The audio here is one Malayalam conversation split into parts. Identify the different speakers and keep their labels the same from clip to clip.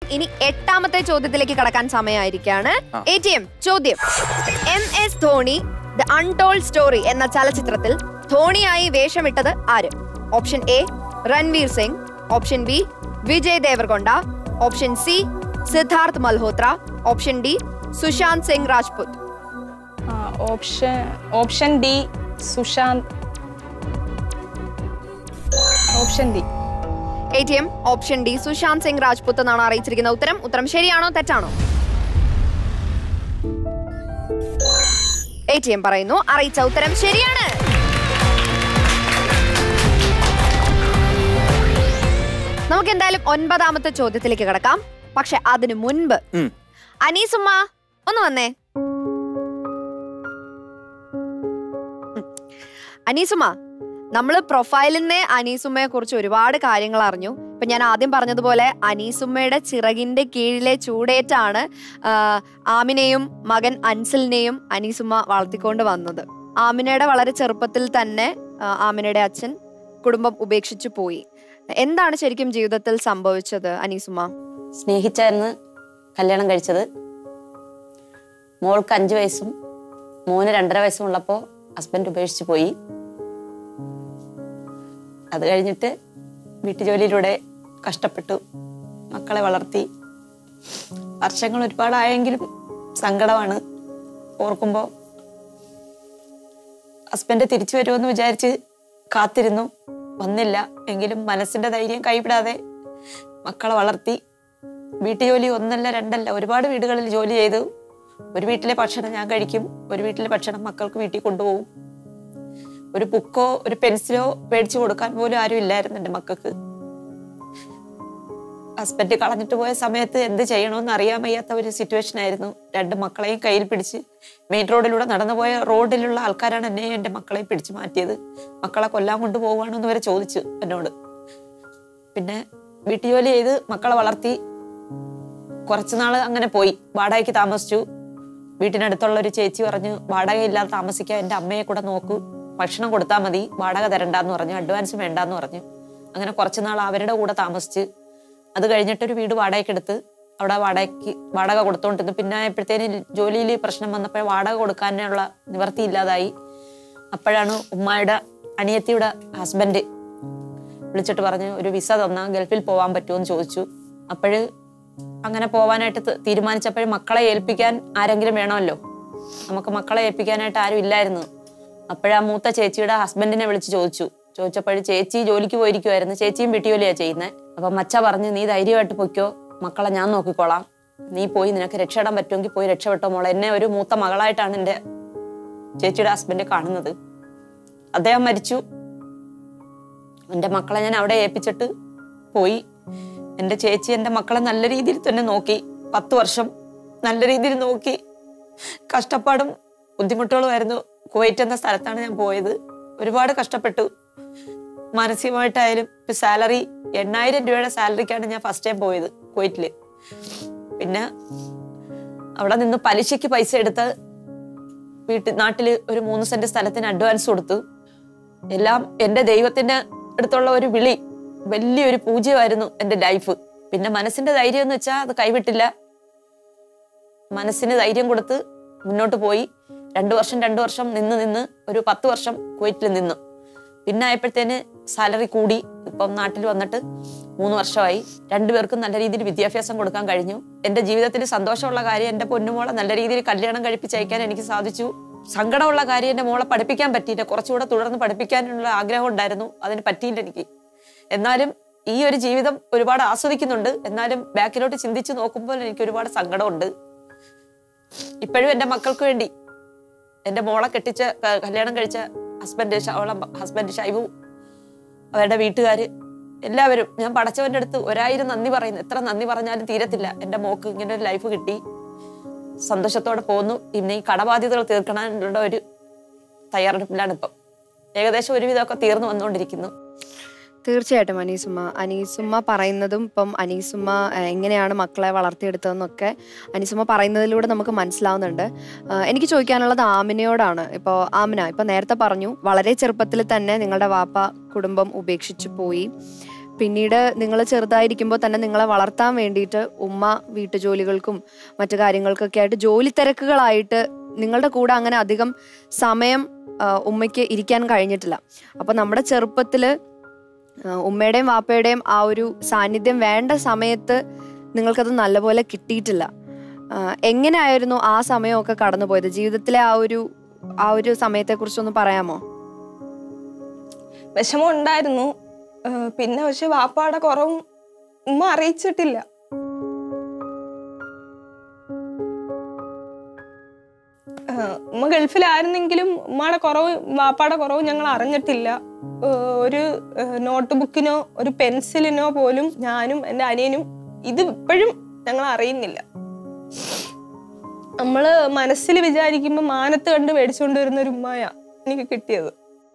Speaker 1: ഇനി എട്ടാമത്തെ ചോദ്യത്തിലേക്ക് കടക്കാൻ സമയമായിരിക്കാണ് എ ടി എം ചോദ്യം M S Dhoni the untold story എന്ന ചലച്ചിത്രത്തിൽ ധോണിയായി വേഷമിട്ടത് ആര് option A Ranveer Singh option B Vijay Deverakonda option C Siddharth Malhotra option D Sushant Singh Rajput
Speaker 2: option option D Sushant option D
Speaker 1: A T M option D Sushant Singh Rajput എന്നാണ് അറിയിച്ചിരിക്കുന്ന ഉത്തരം ഉത്തരം ശരിയാണോ തെറ്റാണോ എ ടി എം പറയുന്നു അറിയിച്ച ഉത്തരം ശരിയാണ് നമുക്ക് എന്തായാലും ഒൻപതാമത്തെ ചോദ്യത്തിലേക്ക് കിടക്കാം പക്ഷെ അതിനു മുൻപ്
Speaker 3: ഉം.
Speaker 1: അനീസുമ്മ ഒന്ന് വന്നേ ഉം. അനീസുമ്മ നമ്മള് പ്രൊഫൈലിൽ നിന്ന് അനീസുമ്മയെ കുറിച്ച് ഒരുപാട് കാര്യങ്ങൾ അറിഞ്ഞു ഇപ്പൊ ഞാൻ ആദ്യം പറഞ്ഞതുപോലെ അനീസുമ്മയുടെ ചിറകിന്റെ കീഴിലെ ചൂടേറ്റാണ് ആ, ആമിനെയും മകൻ അൻസലിനെയും അനീസുമ്മ വളർത്തിക്കൊണ്ട് വന്നത് ആമിനയുടെ വളരെ ചെറുപ്പത്തിൽ തന്നെ ആ, ആമിനയുടെ അച്ഛൻ കുടുംബം ഉപേക്ഷിച്ചു പോയി എന്താണ് ശരിക്കും ജീവിതത്തിൽ സംഭവിച്ചത് അനീസുമ്മ
Speaker 4: സ്നേഹിച്ചായിരുന്നു കല്യാണം കഴിച്ചത് മോൾക്ക് അഞ്ച് വയസ്സും മോന് രണ്ടര വയസ്സും ഉള്ളപ്പോൾ ഹസ്ബൻഡ് ഉപേക്ഷിച്ച് പോയി അത് കഴിഞ്ഞിട്ട് വീട്ടുജോലിയിലൂടെ കഷ്ടപ്പെട്ടു മക്കളെ വളർത്തി വർഷങ്ങൾ ഒരുപാടായെങ്കിലും സങ്കടമാണ് ഓർക്കുമ്പോൾ ഹസ്ബൻഡ് തിരിച്ചു വരുമെന്ന് വിചാരിച്ച് കാത്തിരുന്നു വന്നില്ല എങ്കിലും മനസ്സിന്റെ ധൈര്യം കൈവിടാതെ മക്കളെ വളർത്തി വീട്ടുജോലി ഒന്നല്ല രണ്ടല്ല ഒരുപാട് വീടുകളിൽ ജോലി ചെയ്തു ഒരു വീട്ടിലെ ഭക്ഷണം ഞാൻ കഴിക്കും ഒരു വീട്ടിലെ ഭക്ഷണം മക്കൾക്ക് വീട്ടിൽ കൊണ്ടുപോകും ഒരു ബുക്കോ ഒരു പെൻസിലോ മേടിച്ചു കൊടുക്കാൻ പോലും ആരും ഇല്ലായിരുന്നു എൻ്റെ മക്കൾക്ക് ഹസ്ബൻഡ് കളഞ്ഞിട്ട് പോയ സമയത്ത് എന്ത് ചെയ്യണമെന്ന് അറിയാൻ വയ്യാത്ത ഒരു സിറ്റുവേഷൻ ആയിരുന്നു രണ്ട് മക്കളെയും കയ്യിൽ പിടിച്ച് മെയിൻ റോഡിലൂടെ നടന്നു പോയ റോഡിലുള്ള ആൾക്കാരാണ് എന്നെയും എൻ്റെ മക്കളെയും പിടിച്ചു മാറ്റിയത് മക്കളെ കൊല്ലാൻ കൊണ്ടുപോകുവാണോ എന്ന് വരെ ചോദിച്ചു എന്നോട് പിന്നെ വീട്ടുജോലി ചെയ്ത് മക്കളെ വളർത്തി കുറച്ചുനാള് അങ്ങനെ പോയി വാടകയ്ക്ക് താമസിച്ചു വീട്ടിനടുത്തുള്ള ഒരു ചേച്ചി പറഞ്ഞു വാടകയില്ലാതെ താമസിക്കാൻ എൻ്റെ അമ്മയെ കൂടെ നോക്കൂ ഭക്ഷണം കൊടുത്താൽ മതി വാടക തരണ്ടെന്ന് പറഞ്ഞു അഡ്വാൻസ് വേണ്ടാന്ന് പറഞ്ഞു അങ്ങനെ കുറച്ചുനാൾ അവരുടെ കൂടെ താമസിച്ച് അത് കഴിഞ്ഞിട്ടൊരു വീട് വാടകയ്ക്ക് എടുത്ത് അവിടെ വാടകയ്ക്ക് വാടക കൊടുത്തോണ്ടിരുന്നു പിന്നെ എപ്പോഴത്തേനും ജോലിയിൽ പ്രശ്നം വന്നപ്പോൾ വാടക കൊടുക്കാനുള്ള നിവർത്തി ഇല്ലാതായി അപ്പോഴാണ് ഉമ്മായുടെ അനിയത്തിയുടെ ഹസ്ബൻഡ് വിളിച്ചിട്ട് പറഞ്ഞു ഒരു വിസ തന്നാ ഗൾഫിൽ പോകാൻ പറ്റുമോ എന്ന് ചോദിച്ചു അപ്പോഴ് അങ്ങനെ പോവാനായിട്ട് ത- തീരുമാനിച്ചപ്പോഴും മക്കളെ ഏൽപ്പിക്കാൻ ആരെങ്കിലും വേണമല്ലോ നമുക്ക് മക്കളെ ഏൽപ്പിക്കാനായിട്ട് ആരും ഇല്ലായിരുന്നു അപ്പോഴാ മൂത്ത ചേച്ചിയുടെ ഹസ്ബൻഡിനെ വിളിച്ച് ചോദിച്ചു ചോദിച്ചപ്പോഴും ചേച്ചി ജോലിക്ക് പോയിരിക്കുമായിരുന്നു ചേച്ചിയും വീട്ടുജോലിയാ ചെയ്യുന്നത് അപ്പൊ മച്ച പറഞ്ഞു നീ ധൈര്യമായിട്ട് പൊയ്ക്കോ മക്കളെ ഞാൻ നോക്കിക്കോളാം നീ പോയി നിനക്ക് രക്ഷപ്പെടാൻ പറ്റുമെങ്കിൽ പോയി രക്ഷപ്പെട്ടോ മോളെ എന്നെ ഒരു മൂത്ത മകളായിട്ടാണ് എൻ്റെ ചേച്ചിയുടെ ഹസ്ബൻഡ് കാണുന്നത് അദ്ദേഹം മരിച്ചു എൻ്റെ മക്കളെ ഞാൻ അവിടെ ഏൽപ്പിച്ചിട്ട് പോയി എൻ്റെ ചേച്ചി എൻ്റെ മക്കളെ നല്ല രീതിയിൽ തന്നെ നോക്കി പത്ത് വർഷം നല്ല രീതിയിൽ നോക്കി കഷ്ടപ്പാടും ബുദ്ധിമുട്ടുകളുമായിരുന്നു കുവൈറ്റ് എന്ന സ്ഥലത്താണ് ഞാൻ പോയത് ഒരുപാട് കഷ്ടപ്പെട്ടു മാനസികമായിട്ടായാലും ഇപ്പൊ സാലറി എണ്ണായിരം രൂപയുടെ സാലറിക്കാണ് ഞാൻ ഫസ്റ്റ് ടൈം പോയത് കുവൈറ്റില് പിന്നെ അവിടെ നിന്ന് പലിശയ്ക്ക് പൈസ എടുത്ത് വീട്ടിൽ നാട്ടില് ഒരു മൂന്ന് സെന്റ് സ്ഥലത്തിന് അഡ്വാൻസ് കൊടുത്തു എല്ലാം എൻ്റെ ദൈവത്തിന്റെ അടുത്തുള്ള ഒരു വിളി വലിയൊരു പൂജ്യമായിരുന്നു എൻ്റെ ലൈഫ് പിന്നെ മനസ്സിന്റെ ധൈര്യം എന്ന് വെച്ചാൽ അത് കൈവിട്ടില്ല മനസ്സിന് ധൈര്യം കൊടുത്ത് മുന്നോട്ട് പോയി രണ്ടു വർഷം രണ്ടു വർഷം നിന്ന് നിന്ന് ഒരു പത്ത് വർഷം കുവൈറ്റിൽ നിന്നു പിന്നെ ആയപ്പോഴത്തേന് സാലറി കൂടി ഇപ്പം നാട്ടിൽ വന്നിട്ട് മൂന്ന് വർഷമായി രണ്ടുപേർക്കും നല്ല രീതിയിൽ വിദ്യാഭ്യാസം കൊടുക്കാൻ കഴിഞ്ഞു എൻ്റെ ജീവിതത്തിൽ സന്തോഷമുള്ള കാര്യം എൻ്റെ പൊന്നുമോളെ നല്ല രീതിയിൽ കല്യാണം കഴിപ്പിച്ചയക്കാൻ എനിക്ക് സാധിച്ചു സങ്കടമുള്ള കാര്യം എൻ്റെ മോളെ പഠിപ്പിക്കാൻ പറ്റിയില്ല കുറച്ചുകൂടെ തുടർന്ന് പഠിപ്പിക്കാനുള്ള ആഗ്രഹം ഉണ്ടായിരുന്നു അതിന് പറ്റിയില്ല എനിക്ക് എന്നാലും ഈ ഒരു ജീവിതം ഒരുപാട് ആസ്വദിക്കുന്നുണ്ട് എന്നാലും ബാക്കിലോട്ട് ചിന്തിച്ച് നോക്കുമ്പോൾ എനിക്ക് ഒരുപാട് സങ്കടമുണ്ട് ഇപ്പോഴും എൻ്റെ മക്കൾക്ക് വേണ്ടി എൻ്റെ മോളെ കെട്ടിച്ച ക- കല്യാണം കഴിച്ച ഹസ്ബൻഡ് അവളെ ഹസ്ബൻഡ് ഷൈബു അവരുടെ വീട്ടുകാര് എല്ലാവരും ഞാൻ പടച്ചവന്റെ അടുത്ത് ഒരായിരം നന്ദി പറയുന്നു എത്ര നന്ദി പറഞ്ഞാലും തീരത്തില്ല എൻ്റെ മോക്ക് ഇങ്ങനെ ഒരു ലൈഫ് കിട്ടി സന്തോഷത്തോടെ പോകുന്നു പിന്നെ ഈ കടബാധ്യതകൾ തീർക്കണനുള്ള ഒരു തയ്യാറെടുപ്പിലാണ് ഇപ്പം ഏകദേശം ഒരുവിധമൊക്കെ തീർന്നു വന്നുകൊണ്ടിരിക്കുന്നു
Speaker 1: തീർച്ചയായിട്ടും അനീസുമ്മ അനീസുമ്മ പറയുന്നതും ഇപ്പം അനീസുമ്മ ഏഹ്, എങ്ങനെയാണ് മക്കളെ വളർത്തിയെടുത്തതെന്നൊക്കെ അനീസുമ്മ പറയുന്നതിലൂടെ നമുക്ക് മനസ്സിലാവുന്നുണ്ട് ആഹ്, എനിക്ക് ചോദിക്കാനുള്ളത് ആമിനയോടാണ് ഇപ്പോൾ ആമിന ഇപ്പം നേരത്തെ പറഞ്ഞു വളരെ ചെറുപ്പത്തിൽ തന്നെ നിങ്ങളുടെ വാപ്പ കുടുംബം ഉപേക്ഷിച്ചു പോയി പിന്നീട് നിങ്ങൾ ചെറുതായിരിക്കുമ്പോൾ തന്നെ നിങ്ങളെ വളർത്താൻ വേണ്ടിയിട്ട് ഉമ്മ വീട്ടുജോലികൾക്കും മറ്റു കാര്യങ്ങൾക്കൊക്കെ ആയിട്ട് ജോലി തിരക്കുകളായിട്ട് നിങ്ങളുടെ കൂടെ അങ്ങനെ അധികം സമയം ആ, ഉമ്മയ്ക്ക് ഇരിക്കാൻ കഴിഞ്ഞിട്ടില്ല അപ്പോൾ നമ്മുടെ ചെറുപ്പത്തിൽ ഉമ്മയുടെയും വാപ്പയുടെയും ആ ഒരു സാന്നിധ്യം വേണ്ട സമയത്ത് നിങ്ങൾക്കത് നല്ലപോലെ കിട്ടിയിട്ടില്ല ആ, എങ്ങനെയായിരുന്നു ആ സമയമൊക്കെ കടന്നുപോയത് ജീവിതത്തിലെ ആ ഒരു ആ ഒരു സമയത്തെക്കുറിച്ചൊന്ന് പറയാമോ
Speaker 2: വിഷമം ഉണ്ടായിരുന്നു ഏഹ് പിന്നെ പക്ഷെ വാപ്പാടെ കുറവും ഉമ്മ അറിയിച്ചിട്ടില്ല ഏഹ് ഉമ്മ ഗൾഫിലായിരുന്നെങ്കിലും ഉമ്മയുടെ കുറവ് വാപ്പാടെ കുറവ് ഞങ്ങൾ അറിഞ്ഞിട്ടില്ല ഏഹ് ഒരു നോട്ട് ബുക്കിനോ ഒരു പെൻസിലിനോ പോലും ഞാനും എൻ്റെ അനിയനും ഇത് ഇപ്പോഴും ഞങ്ങൾ അറിയുന്നില്ല നമ്മള് മനസ്സിൽ വിചാരിക്കുമ്പോൾ മാനത്ത് കണ്ട് മേടിച്ചുകൊണ്ട് വരുന്ന ഒരു ഉമ്മയ എനിക്ക് കിട്ടിയത്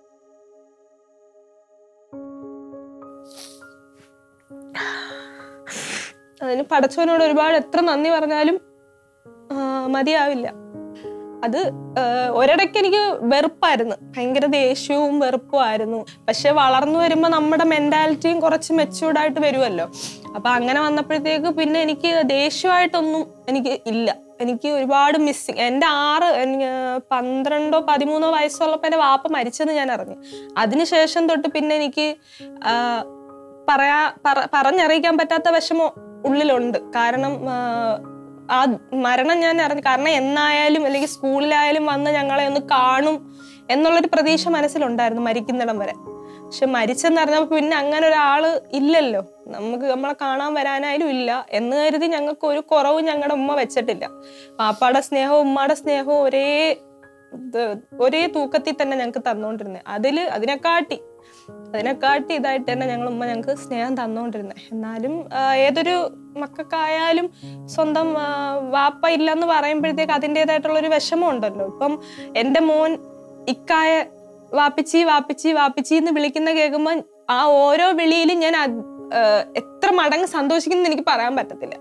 Speaker 2: അതിന് പടച്ചവനോട് ഒരുപാട് എത്ര നന്ദി പറഞ്ഞാലും ആ, മതിയാവില്ല അത് ആ, ഒരിടയ്ക്ക് എനിക്ക് വെറുപ്പായിരുന്നു ഭയങ്കര ദേഷ്യവും വെറുപ്പുമായിരുന്നു പക്ഷെ വളർന്നു വരുമ്പോൾ നമ്മുടെ മെന്റാലിറ്റിയും കുറച്ച് മെച്ചൂർഡായിട്ട് വരുമല്ലോ അപ്പൊ അങ്ങനെ വന്നപ്പോഴത്തേക്ക് പിന്നെ എനിക്ക് ദേഷ്യമായിട്ടൊന്നും എനിക്ക് ഇല്ല എനിക്ക് ഒരുപാട് മിസ്സിങ് എൻ്റെ ആറ് എനിക്ക് പന്ത്രണ്ടോ പതിമൂന്നോ വയസ്സുള്ളപ്പോൾ എൻ്റെ വാപ്പ മരിച്ചെന്ന് ഞാൻ അറിഞ്ഞു അതിനുശേഷം തൊട്ട് പിന്നെ എനിക്ക് ആ, പറയാ പറ- പറഞ്ഞറിയിക്കാൻ പറ്റാത്ത വിഷമം ഉള്ളിലുണ്ട് കാരണം ആ, ആ മരണം ഞാൻ അറിഞ്ഞു കാരണം എന്നായാലും അല്ലെങ്കിൽ സ്കൂളിലായാലും വന്ന് ഞങ്ങളെ ഒന്ന് കാണും എന്നുള്ളൊരു പ്രതീക്ഷ മനസ്സിലുണ്ടായിരുന്നു മരിക്കുന്നിടം വരെ പക്ഷെ മരിച്ചെന്ന് അറിഞ്ഞപ്പോൾ പിന്നെ അങ്ങനെ ഒരാള് ഇല്ലല്ലോ നമുക്ക് നമ്മളെ കാണാൻ വരാനായാലും ഇല്ല എന്ന് കരുതി ഞങ്ങൾക്ക് ഒരു കുറവും ഞങ്ങളുടെ ഉമ്മ വെച്ചിട്ടില്ല പാപ്പാടെ സ്നേഹവും ഉമ്മയുടെ സ്നേഹവും ഒരേ ഇത് ഒരേ തൂക്കത്തിൽ തന്നെ ഞങ്ങൾക്ക് തന്നുകൊണ്ടിരുന്നത് അതില് അതിനെക്കാട്ടി അതിനെക്കാട്ടി ഇതായിട്ട് തന്നെ ഞങ്ങൾ ഉമ്മ ഞങ്ങൾക്ക് സ്നേഹം തന്നുകൊണ്ടിരുന്നത് എന്നാലും ആ, ഏതൊരു മക്കൾക്കായാലും സ്വന്തം ആ, വാപ്പ ഇല്ലെന്ന് പറയുമ്പോഴത്തേക്ക് അതിൻ്റെതായിട്ടുള്ള ഒരു വിഷമം ഉണ്ടല്ലോ ഇപ്പം എൻ്റെ മോൻ ഇക്കായ വാപ്പിച്ചി വാപ്പിച്ചി വാപ്പിച്ചി എന്ന് വിളിക്കുന്ന കേൾക്കുമ്പോൾ ആ ഓരോ വിളിയിലും ഞാൻ അത്, ആ, എത്ര മടങ്ങ് സന്തോഷിക്കുന്നു എനിക്ക് പറയാൻ പറ്റത്തില്ല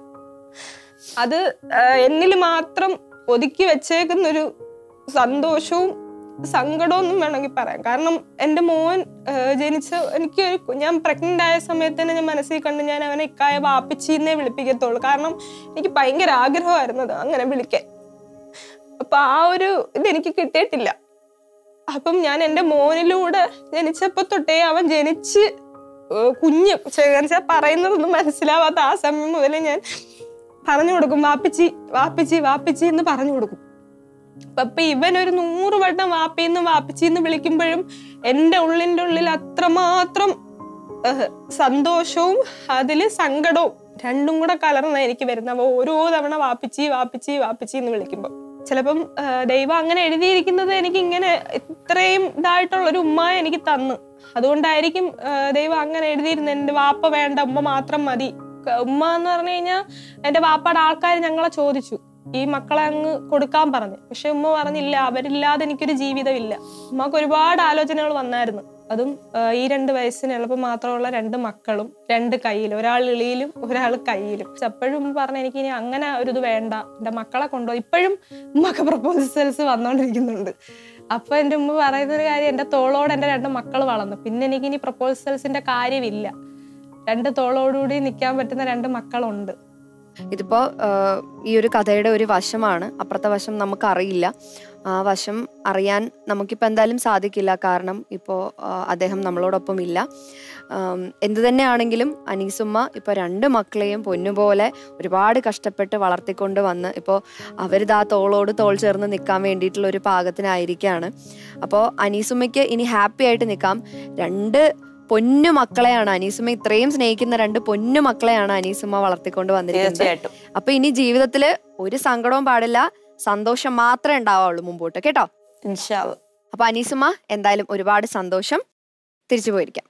Speaker 2: അത് ആ, എന്നിൽ മാത്രം ഒതുക്കി വെച്ചേക്കുന്നൊരു സന്തോഷവും സങ്കടവും ഒന്നും വേണമെങ്കിൽ പറയാം കാരണം എൻ്റെ മോൻ ആ, ജനിച്ച എനിക്ക് ഒരു കു- ഞാൻ പ്രഗ്നന്റ് ആയ സമയത്ത് തന്നെ ഞാൻ മനസ്സിൽ കണ്ട് ഞാൻ അവനെ ഇക്കായ വാപ്പിച്ചിന്നേ വിളിപ്പിക്കത്തുള്ളൂ കാരണം എനിക്ക് ഭയങ്കര ആഗ്രഹമായിരുന്നു അത് അങ്ങനെ വിളിക്കാൻ അപ്പൊ ആ ഒരു ഇത് എനിക്ക് കിട്ടിയിട്ടില്ല അപ്പം ഞാൻ എൻ്റെ മോനിലൂടെ ജനിച്ചപ്പോ തൊട്ടേ അവൻ ജനിച്ച് ഏഹ് കുഞ്ഞ് വെച്ചാൽ പറയുന്നതൊന്നും മനസ്സിലാവാത്ത ആ സമയം മുതലേ ഞാൻ പറഞ്ഞു കൊടുക്കും വാപ്പിച്ചി വാപ്പിച്ചി വാപ്പിച്ചി എന്ന് പറഞ്ഞു കൊടുക്കും അപ്പൊ അപ്പൊ ഇവൻ ഒരു നൂറ് വട്ടം വാപ്പിന്ന് വാപ്പിച്ചിന്ന് വിളിക്കുമ്പോഴും എൻ്റെ ഉള്ളിൻ്റെ ഉള്ളിൽ അത്രമാത്രം ഏഹ്, സന്തോഷവും അതില് സങ്കടവും രണ്ടും കൂടെ കലർന്ന എനിക്ക് വരുന്ന അപ്പൊ ഓരോ തവണ വാപ്പിച്ചി വാപ്പിച്ചി വാപ്പിച്ചി എന്ന് വിളിക്കുമ്പോൾ ചിലപ്പം ഏഹ്, ദൈവം അങ്ങനെ എഴുതിയിരിക്കുന്നത് എനിക്ക് ഇങ്ങനെ ഇത്രയും ഇതായിട്ടുള്ള ഒരു ഉമ്മ എനിക്ക് തന്നു അതുകൊണ്ടായിരിക്കും ഏഹ്, ദൈവം അങ്ങനെ എഴുതിയിരുന്നത് എൻ്റെ വാപ്പ വേണ്ട ഉമ്മ മാത്രം മതി ക- ഉമ്മ എന്ന് പറഞ്ഞു കഴിഞ്ഞാൽ എൻ്റെ വാപ്പയുടെ ആൾക്കാർ ഞങ്ങളെ ചോദിച്ചു ഈ മക്കളെ അങ്ങ് കൊടുക്കാൻ പറഞ്ഞു പക്ഷെ ഉമ്മ പറഞ്ഞില്ല അവരില്ലാതെ എനിക്കൊരു ജീവിതമില്ല ഉമ്മക്ക് ഒരുപാട് ആലോചനകൾ വന്നായിരുന്നു അതും ആ, ഈ രണ്ട് വയസ്സിന് എളുപ്പം മാത്രമുള്ള രണ്ട് മക്കളും രണ്ട് കയ്യിലും ഒരാൾ ഇളിയിലും ഒരാൾ കയ്യിലും പക്ഷെ അപ്പോഴും ഉമ്മ പറഞ്ഞ എനിക്ക് ഇനി അങ്ങനെ ഒരു ഇത് വേണ്ട എൻ്റെ മക്കളെ കൊണ്ടുപോയി ഇപ്പോഴും ഉമ്മക്ക് പ്രപ്പോസൽസ് വന്നുകൊണ്ടിരിക്കുന്നുണ്ട് അപ്പൊ എൻ്റെ ഉമ്മ പറയുന്ന ഒരു കാര്യം എൻ്റെ തോളോട് എൻ്റെ രണ്ട് മക്കൾ വളർന്നു പിന്നെ എനിക്ക് ഇനി പ്രപ്പോസൽസിന്റെ കാര്യമില്ല രണ്ട് തോളോടുകൂടി നിൽക്കാൻ പറ്റുന്ന രണ്ട് മക്കളുണ്ട്
Speaker 1: ഇതിപ്പോ ആഹ്, ഈ ഒരു കഥയുടെ ഒരു വശമാണ് അപ്പുറത്തെ വശം നമുക്കറിയില്ല ആ വശം അറിയാൻ നമുക്കിപ്പോൾ എന്തായാലും സാധിക്കില്ല കാരണം ഇപ്പോൾ അദ്ദേഹം നമ്മളോടൊപ്പം ഇല്ല ആം, എന്ത് തന്നെയാണെങ്കിലും അനീസുമ്മ ഇപ്പോൾ രണ്ട് മക്കളെയും പൊന്നുപോലെ ഒരുപാട് കഷ്ടപ്പെട്ട് വളർത്തിക്കൊണ്ട് വന്ന് ഇപ്പോൾ അവരിതാ തോളോട് തോൾ ചേർന്ന് നിൽക്കാൻ വേണ്ടിയിട്ടുള്ള ഒരു പാകത്തിനായിരിക്കുകയാണ് അപ്പോൾ അനീസുമ്മയ്ക്ക് ഇനി ഹാപ്പി ആയിട്ട് നിൽക്കാം രണ്ട് പൊന്നു മക്കളെയാണ് അനീസുമ്മ ഇത്രയും സ്നേഹിക്കുന്ന രണ്ട് പൊന്നു മക്കളെയാണ് അനീസുമ്മ വളർത്തിക്കൊണ്ട് വന്നിരിക്കുന്നത്
Speaker 4: തീർച്ചയായിട്ടും
Speaker 1: അപ്പൊ ഇനി ജീവിതത്തില് ഒരു സങ്കടവും പാടില്ല സന്തോഷം മാത്രമേ ഉണ്ടാവുള്ളൂ മുമ്പോട്ട് കേട്ടോ
Speaker 4: ഇൻഷാ അള്ളാ.
Speaker 1: അപ്പൊ അനീസുമ്മ എന്തായാലും ഒരുപാട് സന്തോഷം തിരിച്ചു പോയിരിക്കാം